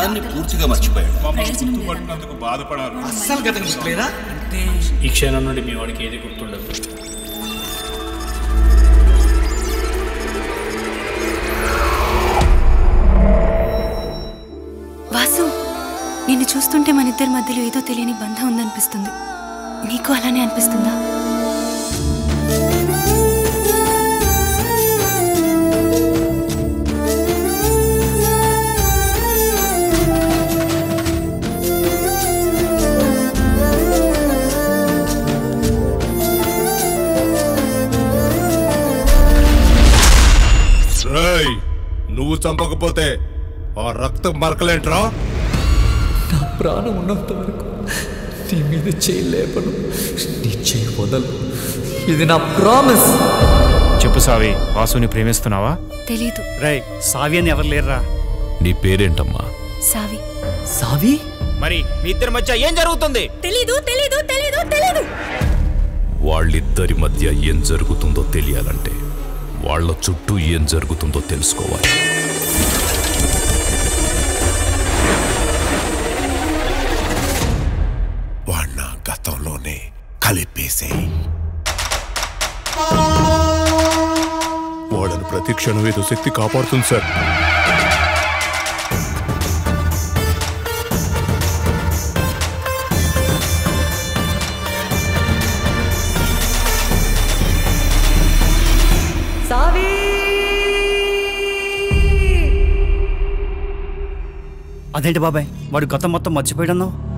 గతాన్ని పూర్తిగా మర్చిపోయాడు మమ్మల్ని గుర్తుపట్టినందుకు బాధపడాలి అస్సలు గతం గుర్తులేదా ఈ క్షణం నుండి మీ వాడికి ఏది గుర్తుండదు వాసు నిన్ను చూస్తుంటే మన ఇద్దరి మధ్యలో ఏదో తెలియని బంధం ఉందనిపిస్తుంది నీకు అలానే అనిపిస్తుందా రేయ్ నువ్వు చంపకపోతే ఆ రక్తం మరకలేంట్రా నా ప్రాణం ఉన్నంత వరకు నీ మీద చేయలేపను నీ చేయి వదలు ఇది నా ప్రామిస్ చెప్పు సావి వాసుని ప్రేమిస్తున్నావా తెలీదు రై సావి అని ఎవరు లేరురా నీ పేరేంటమ్మా సావి సావి మరి మీ ఇద్దరి మధ్య ఏం జరుగుతుంది తెలీదు తెలీదు తెలీదు తెలీదు వాళ్ళిద్దరి మధ్య ఏం జరుగుతుందో తెలియాలంటే వాళ్ళ చుట్టూ ఏం జరుగుతుందో తెలుసుకోవాలి వాణ్ణ గతంలోనే కలిపేసే వాళ్ళని ప్రతి క్షణం ఏదో శక్తి కాపాడుతుంది సార్ అదేంటి బాబాయ్ వాడు గతం మొత్తం మర్చిపోయాడన్నావు